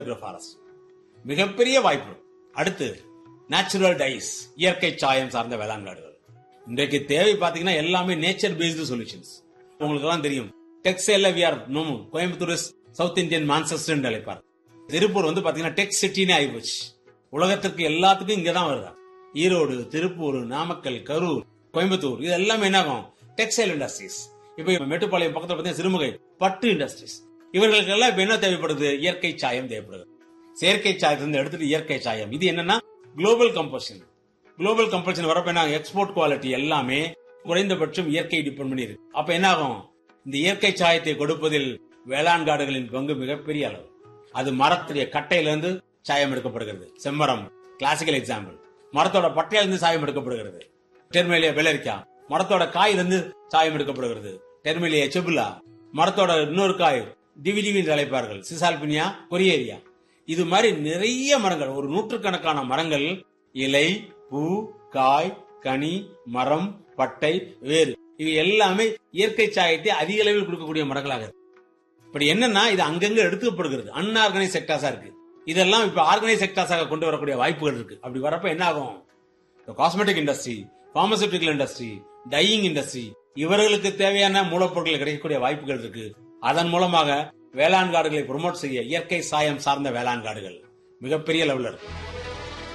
forest மிகப்பெரிய வாய்ப்பு அடுத்து நேச்சுரல் டைஸ் இயற்கை சாயம் சார்ந்த வேளாண் காடுகள் இன்றைக்கு தேவை பாத்தீங்கன்னா எல்லாமே நேச்சர் பேஸ்டு சொல்யூஷன்ஸ் உங்களுக்கு எல்லாம் தெரியும் டெக்ஸ்டைல்ல வி ஆர் நோமு கோயம்புத்தூர் சவுத் இந்தியன் மான்செஸ்டர் என்று அழைப்பார் திருப்பூர் வந்து பாத்தீங்கன்னா டெக் சிட்டினே ஆயிப்போச்சு உலகத்திற்கு எல்லாத்துக்கும் இங்க தான் வருதா ஈரோடு திருப்பூர் நாமக்கல் கரூர் கோயம்புத்தூர் இது எல்லாமே என்ன ஆகும் டெக்ஸ்டைல் இண்டஸ்ட்ரீஸ் இப்ப மேட்டுப்பாளையம் பக்கத்துல பாத்தீங்கன்னா சிறுமுகை பட்டு இண்டஸ்ட்ரீஸ் இவர்களுக்கு எல்லாம் இப்ப என்ன தேவைப்படுது இயற்கை சாயம் தேவைப்படுது செயற்கை சாயத்திலிருந்து எடுத்துட்டு இயற்கை சாயம் இது என்னன்னா குளோபல் கம்பல்ஷன் குளோபல் கம்பல்ஷன் வரப்ப என்ன எக்ஸ்போர்ட் குவாலிட்டி எல்லாமே குறைந்தபட்சம் இயற்கை டிபெண்ட் பண்ணி இருக்கு அப்ப என்ன ஆகும் இந்த இயற்கை சாயத்தை கொடுப்பதில் வேளாண் காடுகளின் பங்கு மிகப்பெரிய அளவு அது மரத்துடைய கட்டையிலிருந்து சாயம் எடுக்கப்படுகிறது செம்மரம் கிளாசிக்கல் எக்ஸாம்பிள் மரத்தோட பட்டையிலிருந்து சாயம் எடுக்கப்படுகிறது டெர்மேலியா வெள்ளரிக்கா மரத்தோட காயிலிருந்து சாயம் எடுக்கப்படுகிறது டெர்மேலியா செபுலா மரத்தோட இன்னொரு காய் டிவிடிவி என்று அழைப்பார்கள் சிசால்பினியா கொரியேரியா இது மாதிரி நிறைய மரங்கள் ஒரு நூற்றுக்கணக்கான மரங்கள் இலை பூ காய் கனி மரம் பட்டை வேறு இவை எல்லாமே இயற்கை சாயத்தை அதிக அளவில் கொடுக்கக்கூடிய மரங்களாக இருக்கு இப்படி என்னன்னா இது அங்கங்க எடுத்துக்கப்படுகிறது அன்ஆர்கனைஸ் செக்டாஸா இருக்கு இதெல்லாம் இப்ப ஆர்கனைஸ் செக்டாஸாக கொண்டு வரக்கூடிய வாய்ப்புகள் இருக்கு அப்படி வரப்ப என்ன ஆகும் cosmetic industry pharmaceutical industry dyeing industry இவர்களுக்கு தேவையான மூலப்பொருட்கள் கிடைக்கக்கூடிய வாய்ப்புகள் இருக்கு அதன் மூலமாக வேளாண் காடுகளை ப்ரொமோட் செய்ய இயற்கை சாயம் சார்ந்த வேளாண் காடுகள் மிகப்பெரிய லெவலில் இருக்கு